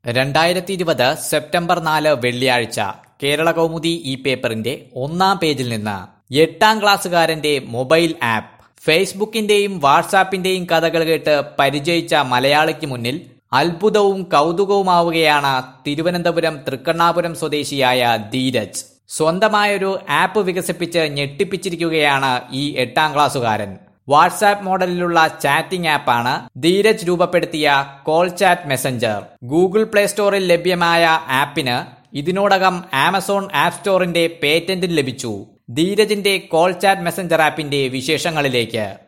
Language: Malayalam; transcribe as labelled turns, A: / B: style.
A: രണ്ടായിരത്തി ഇരുപത് സെപ്റ്റംബർ നാല് വെള്ളിയാഴ്ച കേരള കൗമുദി ഈ പേപ്പറിന്റെ ഒന്നാം പേജിൽ നിന്ന് എട്ടാം ക്ലാസ്സുകാരന്റെ മൊബൈൽ ആപ്പ് ഫേസ്ബുക്കിന്റെയും വാട്സാപ്പിന്റെയും കഥകൾ കേട്ട് പരിചയിച്ച മലയാളിക്ക് മുന്നിൽ അത്ഭുതവും കൗതുകവുമാവുകയാണ് തിരുവനന്തപുരം തൃക്കണ്ണാപുരം സ്വദേശിയായ ധീരജ് സ്വന്തമായൊരു ആപ്പ് വികസിപ്പിച്ച് ഞെട്ടിപ്പിച്ചിരിക്കുകയാണ് ഈ എട്ടാം ക്ലാസ്സുകാരൻ വാട്സാപ്പ് മോഡലിലുള്ള ചാറ്റിംഗ് ആപ്പാണ് ധീരജ് രൂപപ്പെടുത്തിയ call chat messenger Google play സ്റ്റോറിൽ ലഭ്യമായ ആപ്പിന് ഇതിനോടകം ആമസോൺ ആപ്പ് സ്റ്റോറിന്റെ പേറ്റന്റ് ലഭിച്ചു ധീരജിന്റെ കോൾ ചാറ്റ് മെസഞ്ചർ ആപ്പിന്റെ വിശേഷങ്ങളിലേക്ക്